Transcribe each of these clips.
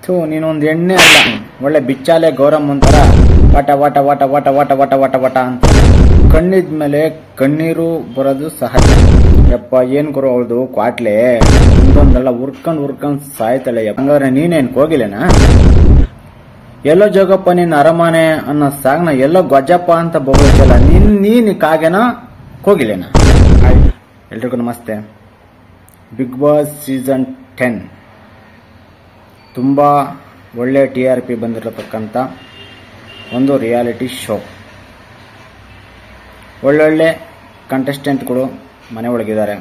ಥೂ ನೀನೊಂದು ಎಣ್ಣೆ ಅಲ್ಲ ಒಳ್ಳೆ ಬಿಚ್ಚಾಲೆ ಗೌರಮ್ಮ ಒಂಥರ ವಟ ವಟ ವಟ ವಟ ವಟ ವಟ ವಟ ವಟ ಅಂತ ಕಣ್ಣಿದ ಮೇಲೆ ಕಣ್ಣೀರು ಬರೋದು ಸಹಜ ಯಪ್ಪ ಏನ್ ಗುರು ಅವಳ್ದು ಕ್ವಾಟ್ಲೆ ಒಂದೊಂದಲ್ಲ ಉರ್ಕೊಂಡ್ ಉರ್ಕೊಂಡ್ ಸಾಯ್ತಾಳೆ ಯಪ್ಪ. ಹಂಗಾದ್ರೆ ನೀನೇನ್ ಹೋಗಿಲ್ಲೇನಾ ಎಲ್ಲೋ ಜೋಗಪ್ಪ ನಿನ್ನ ಅರಮನೆ ಅನ್ನೋ ಸಾಗ್ನ ಎಲ್ಲೋ ಗೊಜ್ಜಪ್ಪ ಅಂತ ಬೊಗಳಲ್ಲ ನಿನ್ ನೀನ್ ಕಾಗೆನ ಹೋಗಿಲ್ಲೇನಾ ಹಾಯ್ ಎಲ್ರಿಗೂ ನಮಸ್ತೆ ಬಿಗ್ ಬಾಸ್ ಸೀಸನ್ ಟೆನ್ ತುಂಬ ಒಳ್ಳೆ ಟಿ ಆರ್ ಪಿ ಬಂದಿರತಕ್ಕಂಥ ಒಂದು ರಿಯಾಲಿಟಿ ಶೋ ಒಳ್ಳೊಳ್ಳೆ ಕಂಟೆಸ್ಟೆಂಟ್ಗಳು ಮನೆ ಒಳಗಿದ್ದಾರೆ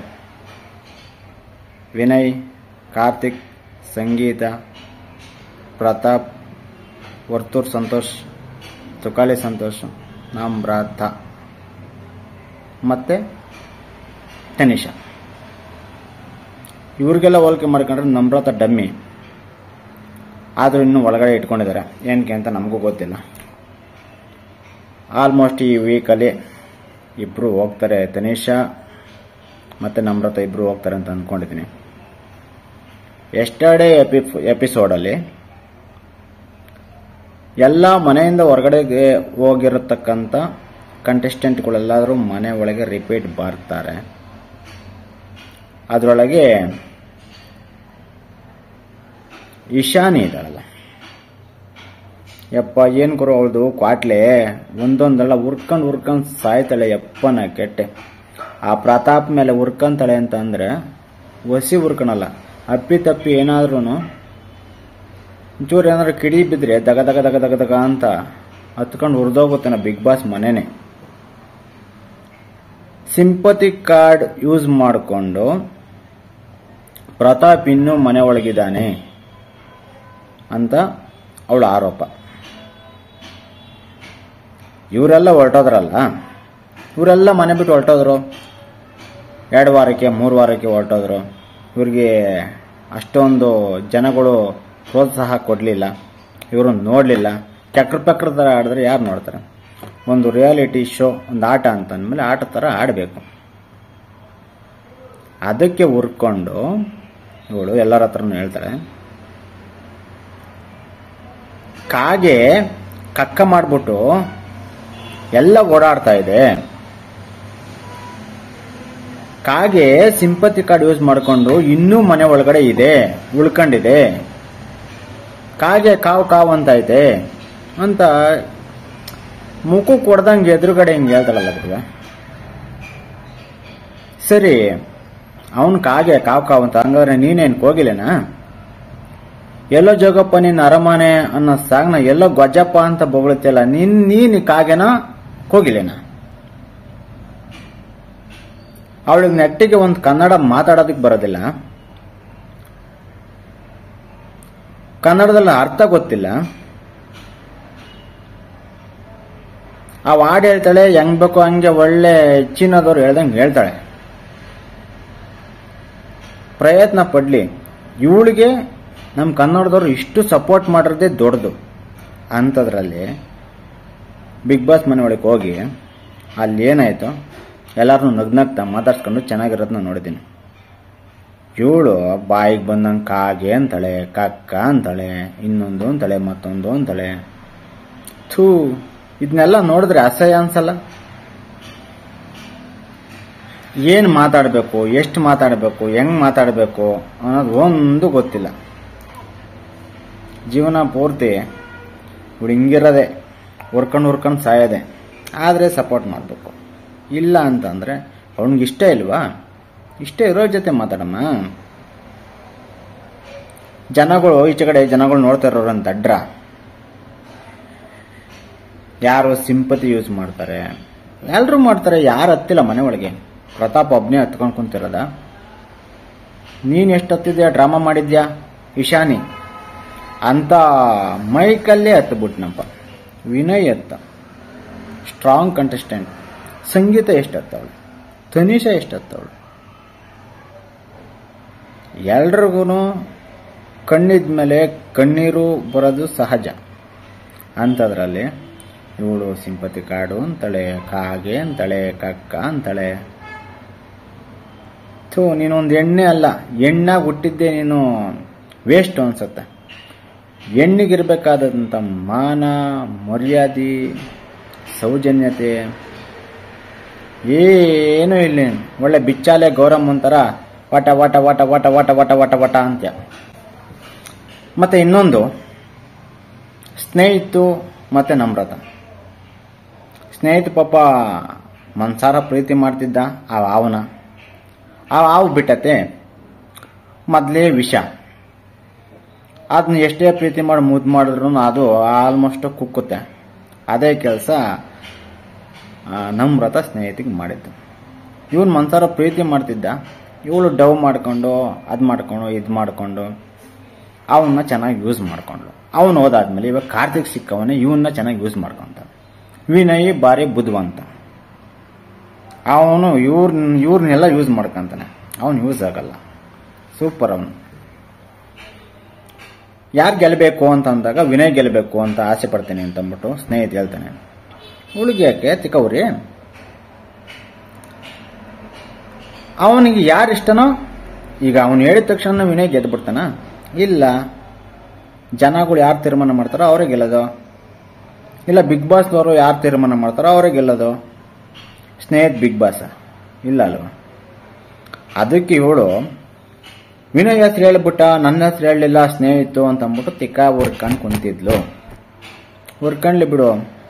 ವಿನಯ್ ಕಾರ್ತಿಕ್ ಸಂಗೀತ ಪ್ರತಾಪ್ ವರ್ತೂರ್ ಸಂತೋಷ್ ತುಕಾಲಿ ಸಂತೋಷ್ ನಮ್ರತ ಮತ್ತು ತನಿಷಾ ಇವ್ರಿಗೆಲ್ಲ ಹೋಲಿಕೆ ಮಾಡ್ಕೊಂಡ್ರೆ ನಮ್ರತ ಡಮ್ಮಿ ಆದರೂ ಇನ್ನೂ ಒಳಗಡೆ ಇಟ್ಕೊಂಡಿದ್ದಾರೆ ಏನಕ್ಕೆ ಅಂತ ನಮಗೂ ಗೊತ್ತಿಲ್ಲ ಆಲ್ಮೋಸ್ಟ್ ಈ ವೀಕಲ್ಲಿ ಇಬ್ಬರು ಹೋಗ್ತಾರೆ ತನಿಷಾ ಮತ್ತು ನಮ್ರತ ಇಬ್ಬರು ಹೋಗ್ತಾರೆ ಅಂತ ಅಂದ್ಕೊಂಡಿದ್ದೀನಿ ಎಸ್ಟರ್ಡೇ ಎಪಿ ಎಪಿಸೋಡಲ್ಲಿ ಎಲ್ಲ ಮನೆಯಿಂದ ಹೊರಗಡೆಗೆ ಹೋಗಿರತಕ್ಕಂಥ ಕಂಟೆಸ್ಟೆಂಟ್ಗಳೆಲ್ಲರೂ ಮನೆ ಒಳಗೆ ರಿಪೀಟ್ ಬರ್ತಾರೆ ಅದರೊಳಗೆ ಇಶಾನಿ ಇದ್ದಾಳಲ್ಲ ಯಪ್ಪ ಏನು ಗುರು ಅವಳ್ದು ಕ್ವಾಟ್ಲೆ ಒಂದೊಂದಲ್ಲ ಉರ್ಕೊಂಡ್ ಉರ್ಕೊಂಡ್ ಸಾಯ್ತಾಳೆ ಯಪ್ಪನ ಕೆಟ್ಟೆ ಆ ಪ್ರತಾಪ್ ಮೇಲೆ ಉರ್ಕೊಂತಾಳೆ ಅಂತ ಅಂದ್ರೆ ಒಸಿ ಉರ್ಕಣಲ್ಲ ಅಪ್ಪಿ ತಪ್ಪಿ ಏನಾದ್ರೂ ಒಂಚೂರು ಏನಾದ್ರು ಕಿಡಿ ಬಿದ್ದರೆ ದಗ ದಗ ದಗ ದಗ ದಗ ಅಂತ ಹತ್ಕೊಂಡು ಹುರಿದೋಗುತ್ತಾನೆ ಬಿಗ್ ಬಾಸ್ ಮನೆನೇ ಸಿಂಪತಿ ಕಾರ್ಡ್ ಯೂಸ್ ಮಾಡಿಕೊಂಡು ಪ್ರತಾಪ್ ಇನ್ನೂ ಮನೆ ಒಳಗಿದ್ದಾನೆ ಅಂತ ಅವಳ ಆರೋಪ ಇವರೆಲ್ಲ ಹೊರಟೋದ್ರಲ್ಲ ಇವರೆಲ್ಲ ಮನೆ ಬಿಟ್ಟು ಹೊರಟೋದ್ರು ಎರಡು ವಾರಕ್ಕೆ ಮೂರು ವಾರಕ್ಕೆ ಹೊರಟೋದ್ರು ಇವ್ರಿಗೆ ಅಷ್ಟೊಂದು ಜನಗಳು ಪ್ರೋತ್ಸಾಹ ಕೊಡಲಿಲ್ಲ ಇವರು ನೋಡಲಿಲ್ಲ ಚಕ್ರ ಪಕ್ರ ಥರ ಆಡಿದ್ರೆ ಯಾರು ನೋಡ್ತಾರೆ ಒಂದು ರಿಯಾಲಿಟಿ ಶೋ ಒಂದು ಆಟ ಅಂತ ಅಂದಮೇಲೆ ಆಟ ಥರ ಆಡಬೇಕು ಅದಕ್ಕೆ ಉರ್ಕೊಂಡು ಇವಳು ಎಲ್ಲರ ಹತ್ರನೂ ಹೇಳ್ತಾಳೆ ಕಾಗೆ ಕಕ್ಕ ಮಾಡಿಬಿಟ್ಟು ಎಲ್ಲ ಓಡಾಡ್ತಾ ಇದೆ ಕಾಗೆ ಸಿಂಪತಿ ಕಾರ್ಡ್ ಯೂಸ್ ಮಾಡಿಕೊಂಡು ಇನ್ನೂ ಮನೆ ಒಳಗಡೆ ಇದೆ ಉಳ್ಕೊಂಡಿದೆ ಕಾಗೆ ಕಾವು ಕಾವು ಅಂತ ಐತೆ ಅಂತ ಮುಖ ಕೊಡ್ದಂಗೆ ಎದುರುಗಡೆ ಹಿಂಗೆ ಹೇಳ್ತಾಳಲ್ಲ ಬಿಡುವ ಸರಿ ಅವನು ಕಾಗೆ ಕಾವು ಕಾವು ಅಂತ ಹಂಗಾದ್ರೆ ನೀನೇನು ಹೋಗಿಲ್ಲೇನಾ ಎಲ್ಲೋ ಜೋಗಪ್ಪ ನಿನ್ನ ಅರಮನೆ ಅನ್ನೋ ಸಾಗ್ನ ಎಲ್ಲೋ ಗೊಜ್ಜಪ್ಪ ಅಂತ ಬೊಗಳುತ್ತಿಲ್ಲ ನಿನ್ ನೀನ್ ಕಾಗೆನ ಹೋಗಿಲ್ಲೇನಾ ಅವಳಿಗೆ ನೆಟ್ಟಿಗೆ ಒಂದು ಕನ್ನಡ ಮಾತಾಡೋದಕ್ಕೆ ಬರೋದಿಲ್ಲ ಕನ್ನಡದಲ್ಲಿ ಅರ್ಥ ಗೊತ್ತಿಲ್ಲ ಆ ಹಾಡು ಹೇಳ್ತಾಳೆ ಹೆಂಗ್ ಬೇಕು ಹಂಗೆ ಒಳ್ಳೆ ಚೀನಾದವ್ರು ಹೇಳ್ದಂಗೆ ಹೇಳ್ತಾಳೆ ಪ್ರಯತ್ನ ಪಡ್ಲಿ ಇವಳಿಗೆ ನಮ್ಮ ಕನ್ನಡದವ್ರು ಇಷ್ಟು ಸಪೋರ್ಟ್ ಮಾಡಿರೋದೇ ದೊಡ್ಡದು ಅಂಥದ್ರಲ್ಲಿ ಬಿಗ್ ಬಾಸ್ ಮನೆ ಒಳಗೆ ಹೋಗಿ ಅಲ್ಲಿ ಏನಾಯಿತು ಎಲ್ಲರನ್ನೂ ನಗ್ನಗ್ತಾ ಮಾತಾಡ್ಸ್ಕೊಂಡು ಚೆನ್ನಾಗಿರೋದನ್ನ ನೋಡಿದ್ದೀನಿ ಇವಳು ಬಾಯಿಗೆ ಬಂದಂಗೆ ಕಾಗೆ ಅಂತಾಳೆ ಕಕ್ಕ ಅಂತಾಳೆ ಇನ್ನೊಂದು ಅಂತಾಳೆ ಮತ್ತೊಂದು ಅಂತಾಳೆ ಥೂ ಇದನ್ನೆಲ್ಲ ನೋಡಿದ್ರೆ ಅಸಹ್ಯ ಅನ್ಸಲ್ಲ ಏನು ಮಾತಾಡಬೇಕು ಎಷ್ಟು ಮಾತಾಡಬೇಕು ಹೆಂಗ್ ಮಾತಾಡಬೇಕು ಅನ್ನೋದು ಒಂದು ಗೊತ್ತಿಲ್ಲ ಜೀವನ ಪೂರ್ತಿ ಇವಳು ಹಿಂಗಿರೋದೆ ಹುರ್ಕೊಂಡು ಹುರ್ಕೊಂಡು ಸಾಯೋದೆ ಆದರೆ ಸಪೋರ್ಟ್ ಮಾಡಬೇಕು ಇಲ್ಲ ಅಂತಂದರೆ ಅವನಿಗೆ ಇಷ್ಟ ಇಲ್ವಾ ಇಷ್ಟ ಇರೋ ಜೊತೆ ಮಾತಾಡಮ್ಮ ಜನಗಳು ಈಚೆ ಕಡೆ ಜನಗಳು ನೋಡ್ತಾ ಇರೋರಂತ ಅಡ್ರ ಯಾರು ಸಿಂಪತಿ ಯೂಸ್ ಮಾಡ್ತಾರೆ ಎಲ್ಲರೂ ಮಾಡ್ತಾರೆ ಯಾರು ಹತ್ತಿಲ್ಲ ಮನೆ ಒಳಗೆ ಪ್ರತಾಪ್ ಒಬ್ಬನೇ ಹತ್ಕೊಂಡು ಕುಂತಿರೋದ ನೀನು ಎಷ್ಟು ಹತ್ತಿದ್ಯಾ ಡ್ರಾಮಾ ಮಾಡಿದ್ಯಾ ಇಶಾನಿ ಅಂತ ಮೈಕಲ್ಲೇ ಹತ್ತಬಿಟ್ನಪ್ಪ ವಿನಯ್ ಹತ್ತ ಸ್ಟ್ರಾಂಗ್ ಕಂಟೆಸ್ಟೆಂಟ್ ಸಂಗೀತ ಎಷ್ಟು ಹತ್ತವಳು ತನಿಷಾ ಎಷ್ಟು ಹತ್ತವಳು ಎಲ್ರಿಗೂ ಕಣ್ಣಿದ ಮೇಲೆ ಕಣ್ಣೀರು ಬರೋದು ಸಹಜ ಅಂಥದ್ರಲ್ಲಿ ಇವಳು ಸಿಂಪತಿ ಕಾಡು ಅಂತಾಳೆ ಕಾಗೆ ಅಂತಾಳೆ ಕಕ್ಕ ಅಂತಾಳೆ ಥೂ ನೀನೊಂದು ಎಣ್ಣೆ ಅಲ್ಲ ಎಣ್ಣಾಗಿ ಹುಟ್ಟಿದ್ದೆ ನೀನು ವೇಸ್ಟ್ ಅನ್ಸುತ್ತೆ ಹೆಣ್ಣಿಗಿರ್ಬೇಕಾದಂಥ ಮಾನ ಮರ್ಯಾದೆ ಸೌಜನ್ಯತೆ ಏನೂ ಇಲ್ಲ ಒಳ್ಳೆ ಬಿಚ್ಚಾಲೆ ಗೌರಮ್ಮ ಒಂಥರ ವಟ ವಟ ವಟ ವಟ ವಟ ವಟ ವಟ ವಟ ಅಂತ್ಯ ಮತ್ತೆ ಇನ್ನೊಂದು ಸ್ನೇಹಿತು ಮತ್ತೆ ನಮ್ರತ ಸ್ನೇಹಿತ ಪಾಪ ಮನ್ಸಾರ ಪ್ರೀತಿ ಮಾಡ್ತಿದ್ದ ಆ ಹಾವನ ಆ ಹಾವು ಬಿಟ್ಟತೆ ಮೊದಲೇ ವಿಷ ಅದನ್ನ ಎಷ್ಟೇ ಪ್ರೀತಿ ಮಾಡಿ ಮುದ್ದು ಮಾಡಿದ್ರು ಅದು ಆಲ್ಮೋಸ್ಟ್ ಕುಕ್ಕುತ್ತೆ ಅದೇ ಕೆಲಸ ನಮ್ರತ ಸ್ನೇಹಿತಿಗೆ ಮಾಡಿದ್ದು ಇವನು ಮನ್ಸಾರ ಪ್ರೀತಿ ಮಾಡ್ತಿದ್ದ ಇವಳು ಡವ್ ಮಾಡ್ಕೊಂಡು ಅದು ಮಾಡ್ಕೊಂಡು ಇದು ಮಾಡ್ಕೊಂಡು ಅವನ್ನ ಚೆನ್ನಾಗಿ ಯೂಸ್ ಮಾಡ್ಕೊಂಡ್ಳು ಅವನು ಹೋದಾದ್ಮೇಲೆ ಇವಾಗ ಕಾರ್ತಿಕ್ ಸಿಕ್ಕವನೇ ಇವನ್ನ ಚೆನ್ನಾಗಿ ಯೂಸ್ ಮಾಡ್ಕೊಂತ ವಿನಯ್ ಭಾರಿ ಬುದ್ಧಿವಂತ ಅವನು ಇವ್ರನ್ನ ಇವ್ರನ್ನೆಲ್ಲ ಯೂಸ್ ಮಾಡ್ಕೊಂತಾನೆ ಅವನು ಯೂಸ್ ಆಗಲ್ಲ ಸೂಪರ್ ಅವನು ಯಾರು ಗೆಲ್ಲಬೇಕು ಅಂತ ಅಂದಾಗ ವಿನಯ್ ಗೆಲ್ಲಬೇಕು ಅಂತ ಆಸೆ ಪಡ್ತೀನಿ ಅಂತ ಅಂದ್ಬಿಟ್ಟು ಸ್ನೇಹಿತ ಹೇಳ್ತಾನೆ ಹುಡುಗಿ ಯಾಕೆ ತಿಕ್ಕವ್ರಿ ಅವನಿಗೆ ಯಾರು ಇಷ್ಟನೋ ಈಗ ಅವನು ಹೇಳಿದ ತಕ್ಷಣ ವಿನಯ್ ಗೆದ್ದು ಬಿಡ್ತಾನ ಇಲ್ಲ ಜನಗಳು ಯಾರು ತೀರ್ಮಾನ ಮಾಡ್ತಾರೋ ಅವರೇ ಗೆಲ್ಲೋದು ಇಲ್ಲ ಬಿಗ್ ಬಾಸ್ದವರು ಯಾರು ತೀರ್ಮಾನ ಮಾಡ್ತಾರೋ ಅವರೇ ಗೆಲ್ಲೋದು ಸ್ನೇಹಿತ್ ಬಿಗ್ ಬಾಸ್ ಇಲ್ಲ ಅಲ್ವಾ ಅದಕ್ಕೆ ಇವಳು ವಿನಯ್ ಹೆಸರು ಹೇಳ್ಬಿಟ್ಟ ನನ್ನ ಹೆಸರು ಹೇಳಲಿಲ್ಲ ಸ್ನೇಹಿತು ಅಂತ ಅಂದ್ಬಿಟ್ಟು ತಿಕ್ಕ ಹುರ್ಕೊಂಡು ಕುಂತಿದ್ಲು ಹುರ್ಕೊಂಡ್ಲಿ ಬಿಡು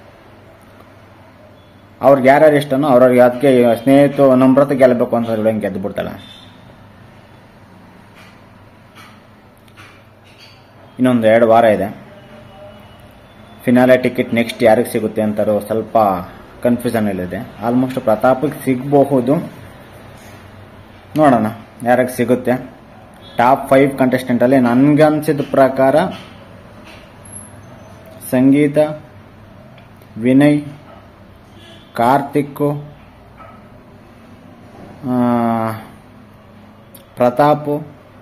ಅವ್ರಿಗೆ ಯಾರ್ಯಾರು ಇಷ್ಟನೋ ಅವ್ರವ್ರಿಗೆ ಅದಕ್ಕೆ ಸ್ನೇಹಿತು ನಮ್ರತ ಗೆಲ್ಲಬೇಕು ಅಂತ ಹೇಳಿ ಗೆದ್ದು ಬಿಡ್ತಾಳೆ ಇನ್ನೊಂದು ಎರಡು ವಾರ ಇದೆ ಫಿನಾಲೆ ಟಿಕೆಟ್ ನೆಕ್ಸ್ಟ್ ಯಾರಿಗೆ ಸಿಗುತ್ತೆ ಅಂತಾರೋ ಸ್ವಲ್ಪ ಕನ್ಫ್ಯೂಷನ್ ಇದೆ ಆಲ್ಮೋಸ್ಟ್ ಪ್ರತಾಪಿಗೆ ಸಿಗಬಹುದು ನೋಡೋಣ ಯಾರಿಗೆ ಸಿಗುತ್ತೆ ಟಾಪ್ ಫೈವ್ ಕಂಟೆಸ್ಟೆಂಟಲ್ಲಿ ನನಗನ್ಸಿದ ಪ್ರಕಾರ ಸಂಗೀತ ವಿನಯ್ ಕಾರ್ತಿಕ್ಕು ಆ, ಪ್ರತಾಪು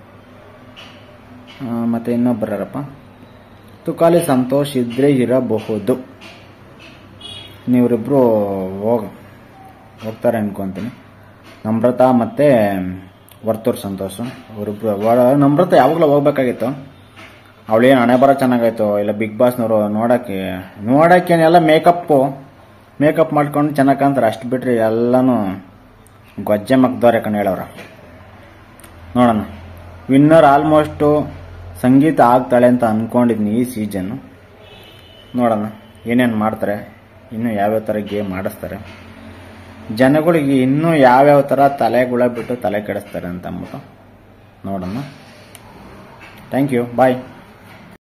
ಆ, ಮತ್ತೆ ಇನ್ನೊಬ್ಬರಪ್ಪ ತುಕಾಲಿ ಸಂತೋಷ್ ಇದ್ರೆ ಇರಬಹುದು ನೀವರಿಬ್ರು ಹೋಗ ಹೋಗ್ತಾರೆ ಅನ್ಕೊಂತೀನಿ ನಮ್ರತ ಮತ್ತೆ ವರ್ತೂರ್ ಸಂತೋಷ್ ಅವರಿಬ್ರು ಒಳ- ನಮ್ರತ ಯಾವಾಗಲೂ ಹೋಗ್ಬೇಕಾಗಿತ್ತು ಅವಳೇನು ಹಣೆ ಬರೋ ಚೆನ್ನಾಗಾಯ್ತು ಇಲ್ಲ ಬಿಗ್ ಬಾಸ್ನವರು ನೋಡಕ್ಕೆ ನೋಡಕ್ಕೇನೆಲ್ಲ ಮೇಕಪ್ಪು ಮೇಕಪ್ ಮಾಡ್ಕೊಂಡು ಚೆನ್ನಾಗಿ ಕಾಣ್ತಾರೆ ಅಷ್ಟು ಬಿಟ್ರೆ ಎಲ್ಲನೂ ಗೊಜ್ಜೆ ಮಕ್ದವ್ರೆ ಕಣ್ ಹೇಳವ್ರ ನೋಡೋಣ ವಿನ್ನರ್ ಆಲ್ಮೋಸ್ಟು ಸಂಗೀತ ಆಗ್ತಾಳೆ ಅಂತ ಅನ್ಕೊಂಡಿದ್ನಿ ಈ ಸೀಸನ್ನು ನೋಡೋಣ ಏನೇನು ಮಾಡ್ತಾರೆ ಇನ್ನು ಯಾವ್ಯಾವ ಥರ ಗೇಮ್ ಆಡಿಸ್ತಾರೆ ಜನಗಳಿಗೆ ಇನ್ನೂ ಯಾವ್ಯಾವ ಥರ ತಲೆಗುಳ ಬಿಟ್ಟು ತಲೆ ಕೆಡಿಸ್ತಾರೆ ಅಂತ ಅಂದ್ಬಿಟ್ಟು ನೋಡೋಣ ಥ್ಯಾಂಕ್ ಯು ಬಾಯ್